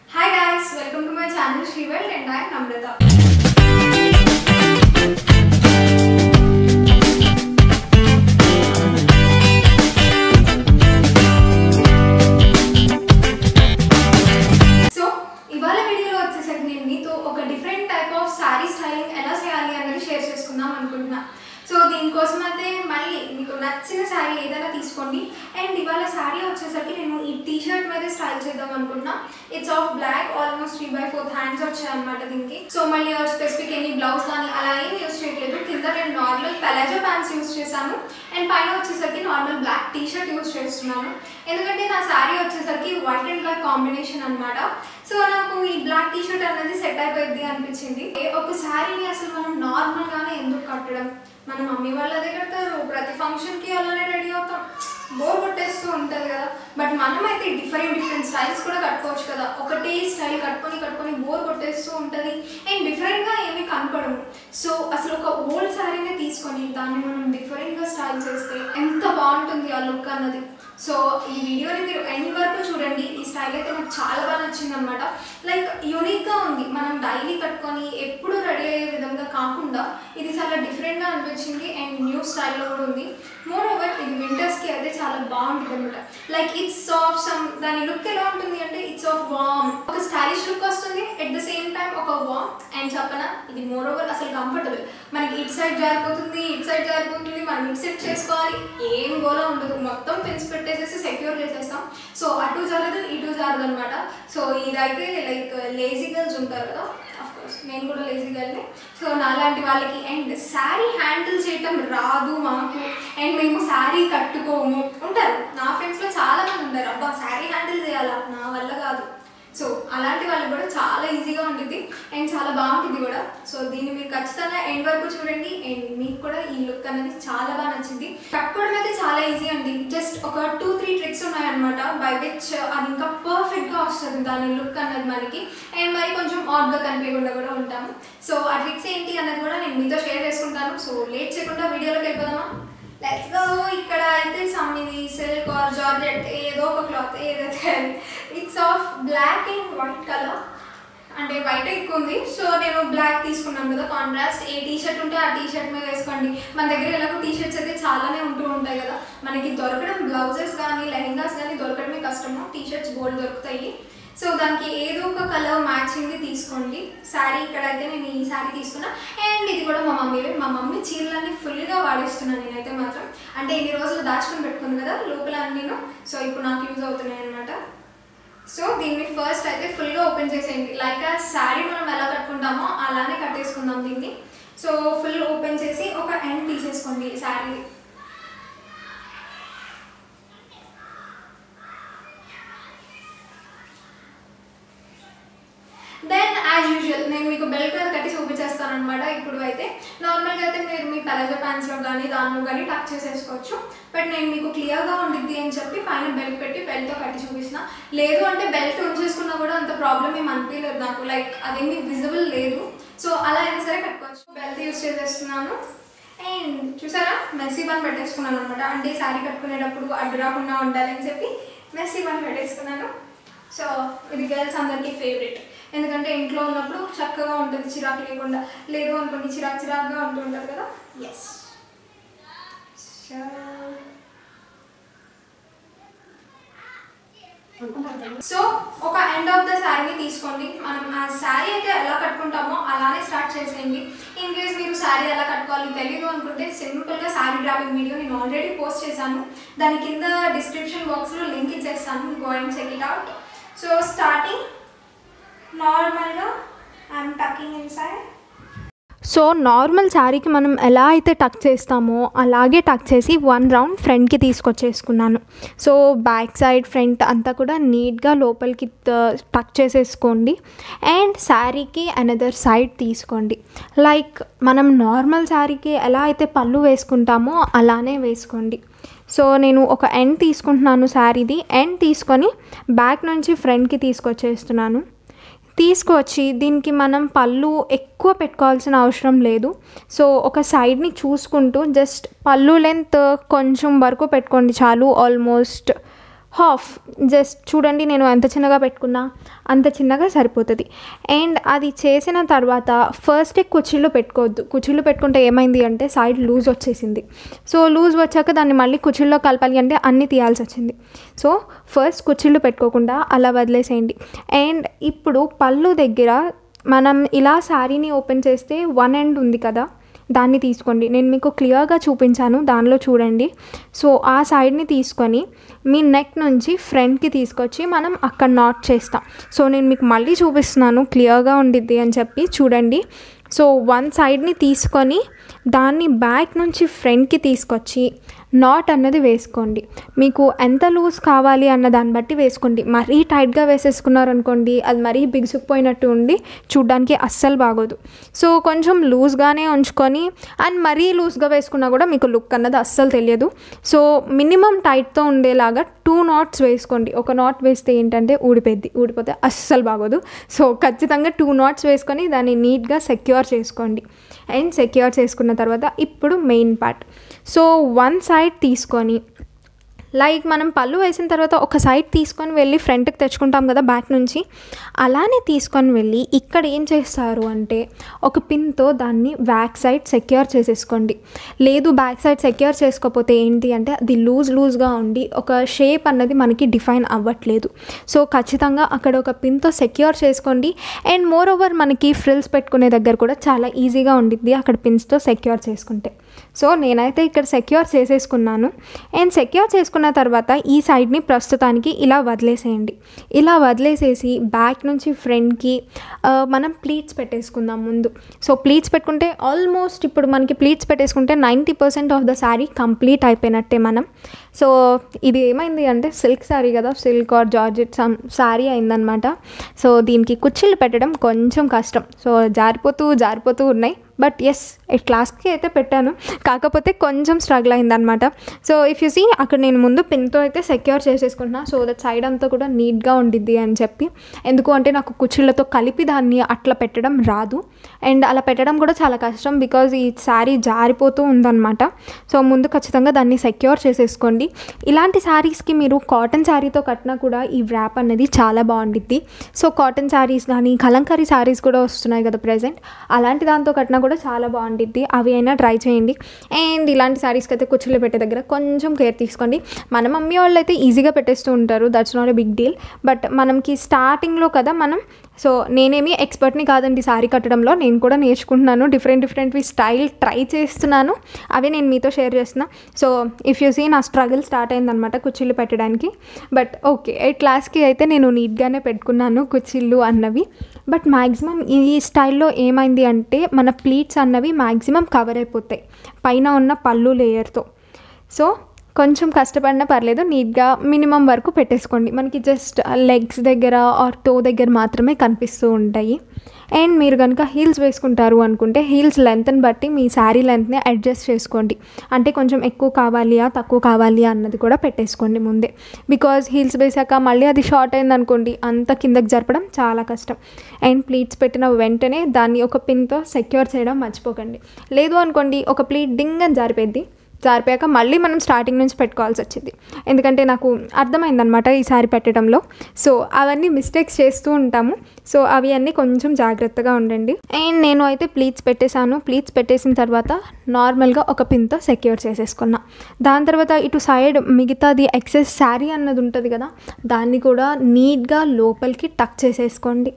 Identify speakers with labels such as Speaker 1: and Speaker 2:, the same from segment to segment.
Speaker 1: hi guys welcome to my channel Srivel and I Namrata so ఇవాళ వీడియోలో వచ్చేసరికి నేను మీతో ఒక different type of sari styling ఎలా చేయాలి అన్నది షేర్ చేసుకుందాం అనుకుంటున్నా సో దీనికోసం అయితే మళ్ళీ మీకు నచ్చిన శారీ ఏదైనా తీసుకోండి అండ్ ఇవాళ శారీ వచ్చేసరికి నేను ఈ టీ షర్ట్ మీద స్టైల్ చేద్దాం అనుకుంటున్నా it's of black almost three by fourth hands వచ్చాయన్నమాట దీనికి సో మళ్ళీ స్పెసిఫిక్ ఎనీ బ్లౌజ్ కానీ అలా ఏం యూస్ చేయట్లేదు కింద నేను నార్మల్ పెలాజో ప్యాంట్స్ యూస్ చేశాను అండ్ పైన వచ్చేసరికి normal black T shirt use చేస్తున్నాను ఎందుకంటే నా శారీ వచ్చేసరికి వైట్ అండ్ బ్లాక్ కాంబినేషన్ అన్నమాట సో నాకు ఈ బ్లాక్ టీ షర్ట్ అనేది సెట్ అయిపోయింది అనిపించింది ఒక శారీని అసలు మనం నార్మల్ గానే ఎందుకు కట్టడం మన మమ్మీ వాళ్ళ దగ్గర కడతారు ప్రతి ఫంక్షన్ కి అలానే రెడీ అవుతాం బోర్ కొట్టేస్తూ ఉంటుంది కదా బట్ మనమైతే డిఫరెంట్ డిఫరెంట్ స్టైల్స్ కూడా కట్టుకోవచ్చు కదా ఒకటే స్టైల్ కట్టుకొని కట్టుకొని బోర్ కొట్టేస్తూ ఉంటుంది అండ్ డిఫరెంట్గా ఏమీ కనపడము సో అసలు ఒక ఓల్డ్ శారీనే తీసుకొని దాన్ని మనం డిఫరెంట్గా స్టైల్ చేస్తే ఎంత బాగుంటుంది ఆ లుక్ అన్నది సో ఈ వీడియోని మీరు ఎండ్ వరకు చూడండి ఈ స్టైల్ అయితే నాకు చాలా బాగా నచ్చింది అనమాట లైక్ యూనిక్గా ఉంది మనం డైలీ కట్టుకొని ఎప్పుడు రెడీ అయ్యే విధంగా కాకుండా ఇది చాలా డిఫరెంట్గా అనిపించింది అండ్ న్యూ స్టైల్లో కూడా ఉంది మోర్ ఓవర్ ఇది వింటర్స్కి అయితే చాలా బాగుంటుంది అనమాట లైక్ ఇట్స్ ఆఫ్ సమ్ దాని లుక్ ఎలా ఉంటుంది అంటే ఇట్స్ ఆఫ్ వామ్ ఒక స్టైలిష్ లుక్ వస్తుంది ఎట్ ద సేమ్ టైం ఒక వామ్ అండ్ చెప్పన ఇది మోర్ ఓవర్ అసలు కంఫర్టబుల్ మనకి ఇట్ సైడ్ జారిపోతుంది ఇట్ సైడ్ జారిపోతుంది మనం ఇట్ సెట్ చేసుకోవాలి ఏం గోలా ఉండదు మొత్తం పిన్స్ పెట్టేసేసి సెక్యూర్ చేసేస్తాం సో అటు జరగదు ఇటు జరగదు అనమాట సో ఇదైతే లైక్ లేజీ గర్ల్స్ ఉంటారు కదా అఫ్ కోర్స్ నేను కూడా లేజీ గర్ల్ని సో నాలాంటి వాళ్ళకి అండ్ శారీ హ్యాండిల్ చేయటం రాదు మాకు అండ్ మేము శారీ కట్టుకోము ఉంటారు నా ఫ్రెండ్స్లో చాలా మంది ఉంటారు అబ్బా శారీ హ్యాండిల్ చేయాలా నా వల్ల కాదు సో అలాంటి వాళ్ళకి కూడా చాలా ఈజీగా ఉంటుంది అండ్ చాలా బాగుంటుంది కూడా సో దీన్ని మీరు ఖచ్చితంగా ఎండ్ వరకు చూడండి అండ్ మీకు కూడా ఈ లుక్ అనేది చాలా బాగా నచ్చింది కట్టుకోవడం అయితే చాలా ఈజీ అండి జస్ట్ ఒక టూ త్రీ ట్రిక్స్ ఉన్నాయన్నమాట బై విచ్ అది ఇంకా పర్ఫెక్ట్గా వస్తుంది దాని లుక్ అన్నది మనకి అండ్ మరి కొంచెం ఆడ్గా కనిపించకుండా కూడా ఉంటాము సో ఆ ట్రిక్స్ ఏంటి అన్నది కూడా నేను మీతో షేర్ చేసుకుంటాను సో లేట్ చేయకుండా వీడియోలోకి వెళ్ళిపోదామా లెట్స్ గో ఇక్కడ అయితే సమ్ ఇది సిల్క్ ఆర్ జార్జెట్ ఏదో ఒక క్లాత్ ఏదైతే it's of black and white colour అంటే వైట్ ఎక్కువ ఉంది సో నేను బ్లాక్ తీసుకున్నాను కదా కాంట్రాస్ట్ ఏ టీ షర్ట్ ఉంటే ఆ టీ షర్ట్ మీద వేసుకోండి మన దగ్గర ఎలాగో టీ షర్ట్స్ అయితే చాలానే ఉంటూ ఉంటాయి కదా మనకి దొరకడం బ్లౌజెస్ కానీ లెహెంగాస్ కానీ దొరకడమే కష్టము టీ షర్ట్స్ గోల్డ్ దొరుకుతాయి సో దానికి ఏదో ఒక కలర్ మ్యాచింగ్ది తీసుకోండి శారీ ఇక్కడ అయితే నేను ఈ శారీ తీసుకున్నా అండ్ ఇది కూడా మా మమ్మీ మా మమ్మీ చీరలన్నీ ఫుల్గా వాడేస్తున్నాను నేనైతే మాత్రం అంటే ఇన్ని రోజులు దాచుకొని పెట్టుకుంది కదా లోపల అన్నీను సో ఇప్పుడు నాకు యూజ్ అవుతున్నాయి అనమాట సో దీన్ని ఫస్ట్ అయితే ఫుల్గా ఓపెన్ చేసేయండి లైక్ ఆ శారీ మనం ఎలా కట్టుకుంటామో అలానే కట్టేసుకుందాం దీన్ని సో ఫుల్ ఓపెన్ చేసి ఒక ఎండ్ తీసేసుకోండి శారీ దెన్ యాజ్ యూజువల్ నేను మీకు బెల్ట్ మీద కట్టి చూపించేస్తాను అనమాట ఇప్పుడు అయితే నార్మల్గా అయితే మీరు మీ పెలజో ప్యాంట్స్లో కానీ దానిలో కానీ టక్ చేసేసుకోవచ్చు బట్ నేను మీకు క్లియర్గా ఉండిద్ది అని చెప్పి పైన బెల్ట్ పెట్టి బెల్ట్తో కట్టి చూపించిన లేదు అంటే బెల్ట్ ఉంచేసుకున్నా కూడా అంత ప్రాబ్లం ఏం అనిపించలేదు నాకు లైక్ అదేమి విజిబుల్ లేదు సో అలా అయినా సరే కట్టుకోవచ్చు బెల్ట్ యూస్ చేసేస్తున్నాను అండ్ చూసారా మెస్సీ బన్ పెట్టేసుకున్నాను అనమాట అంటే శారీ కట్టుకునేటప్పుడు అడ్డు రాకుండా ఉండాలని చెప్పి మెస్సీ బన్ పెట్టేసుకున్నాను సో ఇది గర్ల్స్ అందరికీ ఫేవరెట్ ఎందుకంటే ఇంట్లో ఉన్నప్పుడు చక్కగా ఉంటుంది చిరాకు లేకుండా లేదు అనుకోండి చిరాకు చిరాకుగా ఉంటూ ఉంటుంది కదా ఎస్ సో ఒక ఎండ్ ఆఫ్ ద శారీని తీసుకోండి మనం ఆ శారీ అయితే ఎలా కట్టుకుంటామో అలానే స్టార్ట్ చేసేయండి ఇన్ కేస్ మీరు శారీ ఎలా కట్టుకోవాలి తెలియదు అనుకుంటే సింపుల్గా శారీ డ్రాపింగ్ వీడియో నేను ఆల్రెడీ పోస్ట్ చేశాను దాని కింద డిస్క్రిప్షన్ బాక్స్లో లింక్ ఇచ్చేస్తాను go and check it out so starting నార్మల్గా I'm tucking inside
Speaker 2: so normal శారీకి మనం ఎలా అయితే టక్ చేస్తామో అలాగే టక్ చేసి వన్ రౌండ్ ఫ్రంట్కి తీసుకొచ్చేసుకున్నాను సో బ్యాక్ సైడ్ ఫ్రంట్ అంతా కూడా నీట్గా లోపలికి టక్ చేసేసుకోండి అండ్ శారీకి అనదర్ సైడ్ తీసుకోండి లైక్ మనం నార్మల్ శారీకి ఎలా అయితే పళ్ళు వేసుకుంటామో అలానే వేసుకోండి సో నేను ఒక ఎండ్ తీసుకుంటున్నాను శారీది ఎండ్ తీసుకొని బ్యాక్ నుంచి ఫ్రంట్కి తీసుకొచ్చేస్తున్నాను తీసుకొచ్చి దీనికి మనం పళ్ళు ఎక్కువ పెట్టుకోవాల్సిన అవసరం లేదు సో ఒక సైడ్ని చూసుకుంటూ జస్ట్ పళ్ళు లెంత్ కొంచెం వరకు పెట్టుకోండి చాలు ఆల్మోస్ట్ హాఫ్ జస్ట్ చూడండి నేను ఎంత చిన్నగా పెట్టుకున్నా అంత చిన్నగా సరిపోతుంది అండ్ అది చేసిన తర్వాత ఫస్ట్ కుర్చీలో పెట్టుకోవద్దు కుర్చీలో పెట్టుకుంటే ఏమైంది అంటే సైడ్ లూజ్ వచ్చేసింది సో లూజ్ వచ్చాక దాన్ని మళ్ళీ కుర్చీలో కలపాలి అంటే అన్నీ తీయాల్సి వచ్చింది సో ఫస్ట్ కుర్చీలో పెట్టుకోకుండా అలా వదిలేసేయండి అండ్ ఇప్పుడు పళ్ళు దగ్గర మనం ఇలా శారీని ఓపెన్ చేస్తే వన్ ఎండ్ ఉంది కదా దాన్ని తీసుకోండి నేను మీకు క్లియర్గా చూపించాను దానిలో చూడండి సో ఆ సైడ్ని తీసుకొని మీ నెక్ నుంచి ఫ్రంట్కి తీసుకొచ్చి మనం అక్కడ నాట్ చేస్తాం సో నేను మీకు మళ్ళీ చూపిస్తున్నాను క్లియర్గా ఉండిద్ది అని చెప్పి చూడండి సో వన్ సైడ్ని తీసుకొని దాన్ని బ్యాక్ నుంచి ఫ్రంట్కి తీసుకొచ్చి నాట్ అన్నది వేసుకోండి మీకు ఎంత లూజ్ కావాలి అన్న దాన్ని బట్టి వేసుకోండి మరీ టైట్గా వేసేసుకున్నారు అనుకోండి అది మరీ బిగుసుకుపోయినట్టు ఉండి చూడ్డానికి అస్సలు బాగోదు సో కొంచెం లూజ్గానే ఉంచుకొని అండ్ మరీ లూజ్గా వేసుకున్నా కూడా మీకు లుక్ అన్నది అస్సలు తెలియదు సో మినిమం టైట్తో ఉండేలాగా టూ నాట్స్ వేసుకోండి ఒక నాట్ వేస్తే ఏంటంటే ఊడిపోద్ది ఊడిపోతే అస్సలు బాగోదు సో ఖచ్చితంగా టూ నాట్స్ వేసుకొని దాన్ని నీట్గా సెక్యూర్ చేసుకోండి అండ్ సెక్యూర్ చేసుకున్న తర్వాత ఇప్పుడు main part so one side తీసుకొని లైక్ మనం పళ్ళు వేసిన తర్వాత ఒక సైడ్ తీసుకొని వెళ్ళి ఫ్రంట్కి తెచ్చుకుంటాం కదా బ్యాక్ నుంచి అలానే తీసుకొని వెళ్ళి ఇక్కడ ఏం చేస్తారు అంటే ఒక పిన్తో దాన్ని బ్యాక్ సైడ్ సెక్యూర్ చేసేసుకోండి లేదు బ్యాక్ సైడ్ సెక్యూర్ చేసుకోకపోతే ఏంటి అంటే అది లూజ్ లూజ్గా ఉండి ఒక షేప్ అన్నది మనకి డిఫైన్ అవ్వట్లేదు సో ఖచ్చితంగా అక్కడ ఒక పిన్తో సెక్యూర్ చేసుకోండి అండ్ మోర్ ఓవర్ మనకి ఫ్రిల్స్ పెట్టుకునే దగ్గర కూడా చాలా ఈజీగా ఉండిద్ది అక్కడ పిన్స్తో సెక్యూర్ చేసుకుంటే సో నేనైతే ఇక్కడ సెక్యూర్ చేసేసుకున్నాను అండ్ సెక్యూర్ చేసుకున్న తర్వాత ఈ సైడ్ని ప్రస్తుతానికి ఇలా వదిలేసేయండి ఇలా వదిలేసేసి బ్యాక్ నుంచి ఫ్రంట్కి మనం ప్లీట్స్ పెట్టేసుకుందాం ముందు సో ప్లీట్స్ పెట్టుకుంటే ఆల్మోస్ట్ ఇప్పుడు మనకి ప్లీట్స్ పెట్టేసుకుంటే ninety percent of the sari complete అయిపోయినట్టే మనం సో ఇది ఏమైంది అంటే సిల్క్ శారీ కదా silk or georgette some sari అయిందనమాట సో దీనికి కుర్చీలు పెట్టడం కొంచెం కష్టం సో జారిపోతూ జారిపోతూ ఉన్నాయి బట్ ఎస్ క్లాస్కి అయితే పెట్టాను కాకపోతే కొంచెం స్ట్రగుల్ అయిందనమాట సో ఇఫ్ యూ సీ అక్కడ నేను ముందు పిన్తో అయితే సెక్యూర్ చేసేసుకుంటున్నా సో దట్ సైడ్ అంతా కూడా నీట్గా ఉండిద్ది అని చెప్పి ఎందుకు అంటే నాకు కుర్చీలతో కలిపి దాన్ని అట్లా పెట్టడం రాదు అండ్ అలా పెట్టడం కూడా చాలా కష్టం బికాజ్ ఈ శారీ జారిపోతూ ఉందన్నమాట సో ముందు ఖచ్చితంగా దాన్ని సెక్యూర్ చేసేసుకోండి ఇలాంటి శారీస్కి మీరు కాటన్ శారీతో కట్టినా కూడా ఈ వ్రాప్ అనేది చాలా బాగుండిద్ది సో కాటన్ శారీస్ కానీ కలంకారీ శారీస్ కూడా వస్తున్నాయి కదా ప్రజెంట్ అలాంటి దాంతో కట్టినా కూడా చాలా బాగుండిద్ది అవి అయినా ట్రై చేయండి అండ్ ఇలాంటి శారీస్కి అయితే కుర్చీలో పెట్టే దగ్గర కొంచెం కేర్ తీసుకోండి మన మమ్మీ వాళ్ళు అయితే ఈజీగా పెట్టేస్తూ ఉంటారు that's not a big deal but మనకి స్టార్టింగ్లో కదా మనం సో నేనేమి ఎక్స్పర్ట్ని కాదండి శారీ కట్టడంలో నేను కూడా నేర్చుకుంటున్నాను డిఫరెంట్ డిఫరెంట్వి స్టైల్ ట్రై చేస్తున్నాను అవి నేను మీతో షేర్ చేస్తున్నా సో ఇఫ్ యూ సీ నా స్ట్రగుల్ స్టార్ట్ అయిందనమాట కుర్చీలు పెట్టడానికి బట్ ఓకే క్లాస్కి అయితే నేను నీట్గానే పెట్టుకున్నాను కుర్చీలు అన్నవి బట్ మ్యాక్సిమం ఈ స్టైల్లో ఏమైంది అంటే మన ప్లీట్స్ అన్నవి మ్యాక్సిమం కవర్ అయిపోతాయి పైన ఉన్న పళ్ళు లేయర్తో సో కొంచెం కష్టపడినా పర్లేదు నీట్గా మినిమం వరకు పెట్టేసుకోండి మనకి జస్ట్ లెగ్స్ దగ్గర ఆర్ టో దగ్గర మాత్రమే కనిపిస్తూ ఉంటాయి అండ్ మీరు కనుక హీల్స్ వేసుకుంటారు అనుకుంటే హీల్స్ లెంత్ని బట్టి మీ శారీ లెంత్ని అడ్జస్ట్ చేసుకోండి అంటే కొంచెం ఎక్కువ కావాలియా తక్కువ కావాలి అన్నది కూడా పెట్టేసుకోండి ముందే బికాజ్ హీల్స్ వేసాక మళ్ళీ అది షార్ట్ అయింది అనుకోండి అంత కిందకి జరపడం చాలా కష్టం అండ్ ప్లీట్స్ పెట్టిన వెంటనే దాన్ని ఒక పిన్తో సెక్యూర్ చేయడం మర్చిపోకండి లేదు అనుకోండి ఒక ప్లీట్ డింగ్ అని జారిపోద్ది జారిపోయాక మళ్ళీ మనం స్టార్టింగ్ నుంచి పెట్టుకోవాల్సి వచ్చింది ఎందుకంటే నాకు అర్థమైందనమాట ఈసారి పెట్టడంలో సో అవన్నీ మిస్టేక్స్ చేస్తూ ఉంటాము సో అవి అన్నీ కొంచెం జాగ్రత్తగా ఉండండి అండ్ నేను అయితే ప్లీట్స్ పెట్టేశాను ప్లీట్స్ పెట్టేసిన తర్వాత నార్మల్గా ఒక పిన్తో సెక్యూర్ చేసేసుకున్నా దాని తర్వాత ఇటు సైడ్ మిగతాది ఎక్సెస్ శారీ అన్నది ఉంటుంది కదా దాన్ని కూడా నీట్గా లోపలికి టక్ చేసేసుకోండి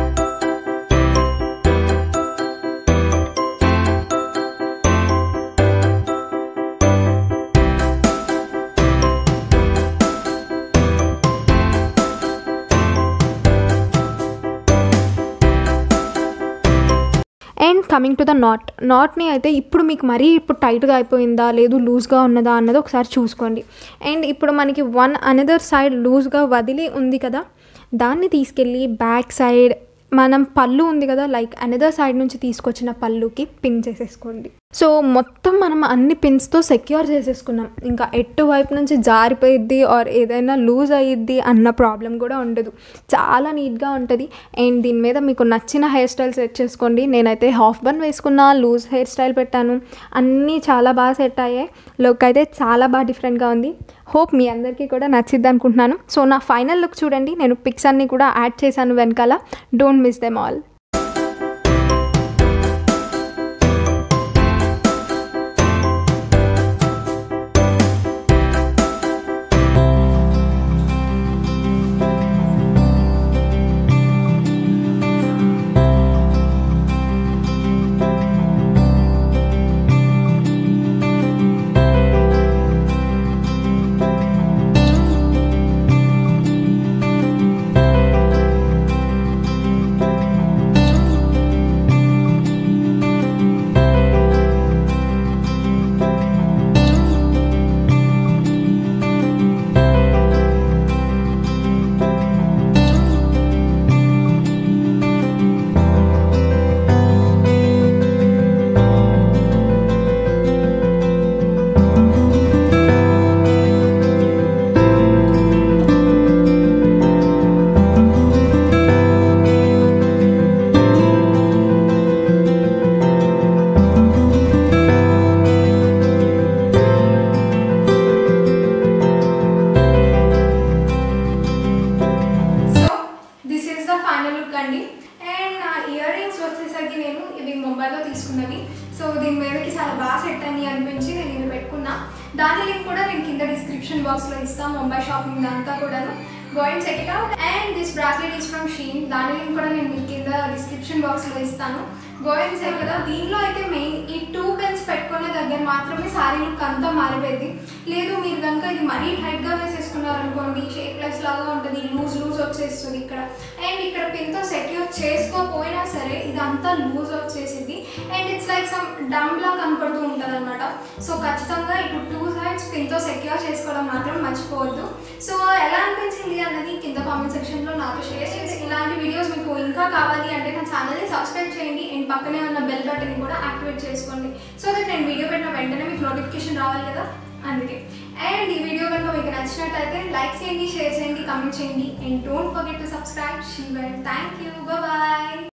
Speaker 2: and coming to the knot నాట్ని అయితే ఇప్పుడు మీకు మరీ ఇప్పుడు టైట్గా అయిపోయిందా లేదు లూజ్గా ఉన్నదా అన్నది ఒకసారి చూసుకోండి అండ్ ఇప్పుడు మనకి వన్ అనదర్ సైడ్ లూజ్గా వదిలి ఉంది కదా దాన్ని తీసుకెళ్ళి బ్యాక్ సైడ్ మనం పళ్ళు ఉంది కదా లైక్ అనదర్ సైడ్ నుంచి తీసుకొచ్చిన పళ్ళుకి పిన్ చేసేసుకోండి సో మొత్తం మనం అన్ని పిన్స్తో సెక్యూర్ చేసేసుకున్నాం ఇంకా ఎటు వైపు నుంచి జారిపోయిద్ది ఆర్ ఏదైనా లూజ్ అయ్యిద్ది అన్న ప్రాబ్లం కూడా ఉండదు చాలా నీట్గా ఉంటుంది అండ్ దీని మీద మీకు నచ్చిన హెయిర్ స్టైల్ సెట్ చేసుకోండి నేనైతే హాఫ్ బన్ వేసుకున్నా లూజ్ హెయిర్ స్టైల్ పెట్టాను అన్నీ చాలా బాగా సెట్ అయ్యాయి లుక్ అయితే చాలా బాగా డిఫరెంట్గా ఉంది హోప్ మీ అందరికీ కూడా నచ్చిద్ది అనుకుంటున్నాను సో నా ఫైనల్ లుక్ చూడండి నేను పిక్స్ అన్నీ కూడా యాడ్ చేశాను వెనకాల don't miss them all
Speaker 1: so this is the final look అండి అండ్ నా ఇయర్ రింగ్స్ వచ్చేసరికి నేను ఇవి ముంబైలో తీసుకున్నవి సో దీని మీదకి చాలా బాగా సెట్ అని అనిపించి నేను ఇవి పెట్టుకున్నా దాని లింక్ కూడా నేను కింద డిస్క్రిప్షన్ బాక్స్లో ఇస్తాను ముంబై షాపింగ్ అంతా కూడాను go and check it out and this bracelet is from Shein దాని లింక్ కూడా నేను మీకు కింద డిస్క్రిప్షన్ బాక్స్లో ఇస్తాను గో అండ్ చెక్ కదా దీనిలో అయితే మెయిన్ ఈ టూ పెన్స్ పెట్టుకునే దగ్గర మాత్రమే సారీ లుక్ అంతా మారిపోయింది లేదు మీరు కనుక ఇది మరీ టైట్గా వేసేసుకున్నారు అనుకోండి షేప్లెస్ లాగా ఉంటుంది లూజ్ లూజ్ వచ్చేస్తుంది ఇక్కడ అండ్ ఇక్కడ పిన్తో సెక్యూర్ చేసుకోకపోయినా సరే ఇదంతా లూజ్ వచ్చేసింది అండ్ ఇట్స్ లైక్ సమ్ డమ్ లా కనపడుతూ ఉంటుంది అనమాట సో ఖచ్చితంగా ఇటు టూ సైడ్స్ పిన్తో సెక్యూర్ చేసుకోవడం మాత్రం మర్చిపోవద్దు సో ఎలా అనిపించింది అన్నది కింద కామెంట్ సెక్షన్లో నాతో షేర్ చేసి ఇలాంటి వీడియోస్ మీకు ఇంకా కావాలి అంటే నా ఛానల్ని సబ్స్క్రైబ్ చేయండి అండ్ పక్కనే ఉన్న బెల్ బటన్ని కూడా యాక్టివేట్ చేసుకోండి సో దట్ నేను వీడియో పెట్టిన వెంటనే మీకు నోటిఫికేషన్ రావాలి కదా అందుకే అండ్ ఈ వీడియో కనుక మీకు నచ్చినట్టయితే లైక్ చేయండి షేర్ చేయండి కమెంట్ చేయండి and don't forget to subscribe she well thank you bye